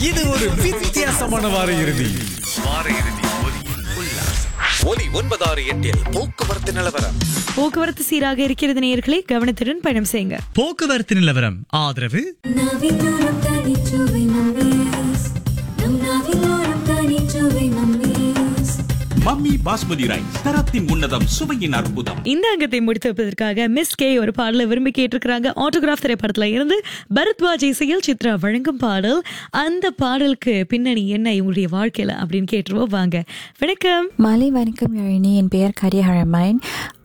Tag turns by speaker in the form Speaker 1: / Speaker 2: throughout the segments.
Speaker 1: இது ஒரு வித்தியாசமான வார இறுதி வார இறுதி ஒலியின் உல்லாசம். ஒலி ஒன்பதாறு எட்டில் போக்குவரத்து நிலவரம்
Speaker 2: போக்குவரத்து சீராக இருக்கிறது நேயர்களே கவனத்துடன் பயணம் செய்யுங்க
Speaker 3: போக்குவரத்து நிலவரம் ஆதரவு
Speaker 4: நாவிலோரம் தனிச்சுவை மம்மீஸ் நம் நாவிலோரம் தனிச்சுவை மம்மீஸ்
Speaker 5: மம்மி பாஸ்மதி ரைஸ் தரத்தின் உன்னதம் சுவையின் அற்புதம்
Speaker 2: இந்த அங்கத்தை முடித்து வைப்பதற்காக மிஸ் கே ஒரு பாடலை விரும்பி கேட்டிருக்கிறாங்க ஆட்டோகிராஃப் திரைப்படத்துல இருந்து பரத்வாஜ் இசையில் சித்ரா வழங்கும் பாடல் அந்த பாடலுக்கு பின்னணி என்ன இவங்களுடைய வாழ்க்கையில அப்படின்னு கேட்டுருவோம் வாங்க வணக்கம்
Speaker 6: மாலை வணக்கம் யாழினி என் பெயர் கரியஹரமைன்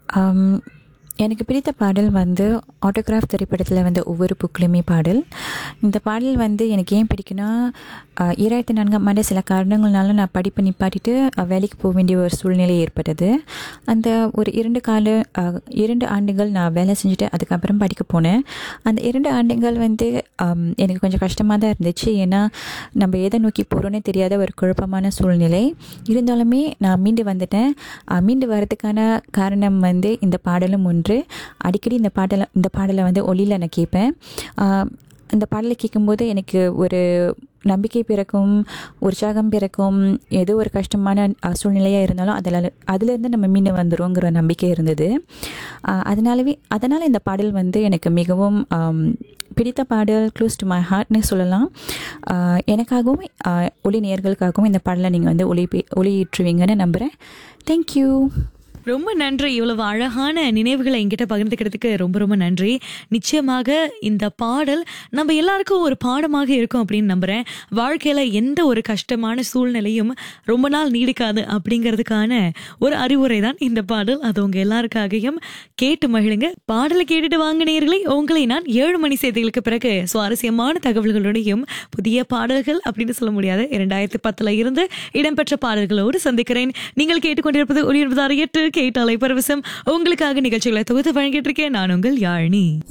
Speaker 6: எனக்கு பிடித்த பாடல் வந்து ஆட்டோகிராஃப் திரைப்படத்தில் வந்து ஒவ்வொரு புக்கிலுமே பாடல் இந்த பாடல் வந்து எனக்கு ஏன் பிடிக்குன்னா அஹ், ஈராயிரத்தி நான்காம் ஆண்டு சில காரணங்கள்னால நான் படிப்பை நிப்பாட்டிட்டு அஹ், வேலைக்கு போக வேண்டிய ஒரு சூழ்நிலை ஏற்பட்டது அந்த ஒரு இரண்டு கால அஹ், இரண்டு ஆண்டுகள் நான் வேலை செஞ்சுட்டு அதுக்கப்புறம் படிக்க போனேன் அந்த இரண்டு ஆண்டுகள் வந்து அம், எனக்கு கொஞ்சம் கஷ்டமாக தான் இருந்துச்சு ஏன்னா நம்ம எதை நோக்கி போகிறோன்னே தெரியாத ஒரு குழப்பமான சூழ்நிலை இருந்தாலுமே நான் மீண்டு வந்துட்டேன் அஹ், மீண்டு வரதுக்கான காரணம் வந்து இந்த பாடலும் ஒன்று அடிக்கடி இந்த பாடலை இந்த பாடலை வந்து ஒளியில் நான் கேட்பேன் அஹ், இந்த பாடலை கேட்கும்போது எனக்கு ஒரு நம்பிக்கை பிறக்கும் உற்சாகம் பிறக்கும் ஏதோ ஒரு கஷ்டமான அஹ், சூழ்நிலையாக இருந்தாலும் அதில் அதுலேருந்து நம்ம மீண்டு வந்துருவோங்கிற நம்பிக்கை இருந்தது அஹ், அதனாலவே அதனால் இந்த பாடல் வந்து எனக்கு மிகவும் ஆம், பிடித்த பாடல் க்ளோஸ் டு மை ஹார்ட்னு சொல்லலாம் அஹ், எனக்காகவும் அஹ், ஒளி நேயர்களுக்காகவும் இந்த பாடலை நீங்கள் வந்து ஒளி ஒளியேற்றுவீங்கன்னு நம்புகிறேன் தேங்க்யூ
Speaker 2: ரொம்ப நன்றி இவ்வளவு அழகான நினைவுகளை என்கிட்ட பகிர்ந்துக்கிறதுக்கு ரொம்ப ரொம்ப நன்றி நிச்சயமாக இந்த பாடல் நம்ம எல்லாருக்கும் ஒரு பாடமாக இருக்கும் அப்படின்னு நம்புறேன் வாழ்க்கையில எந்த ஒரு கஷ்டமான சூழ்நிலையும் ரொம்ப நாள் நீடிக்காது அப்படிங்கிறதுக்கான ஒரு அறிவுரை தான் இந்த பாடல் அது உங்க எல்லாருக்காகவும் கேட்டு மகிழுங்க பாடலை கேட்டுட்டு வாங்கினீர்களே உங்களை நான் ஏழு மணி செய்திகளுக்கு பிறகு சுவாரஸ்யமான தகவல்களுடையும் புதிய பாடல்கள் அப்படின்னு சொல்ல முடியாது இரண்டாயிரத்தி பத்துல இருந்து இடம்பெற்ற பாடல்களோடு சந்திக்கிறேன் நீங்கள் கேட்டுக்கொண்டிருப்பது ஒளி என்பதாறு எட்டு கேட்டாலை பரவசம் உங்களுக்காக நிகழ்ச்சிகளை தொகுத்து வழங்கிட்டு இருக்கேன் நான் உங்கள் யாழினி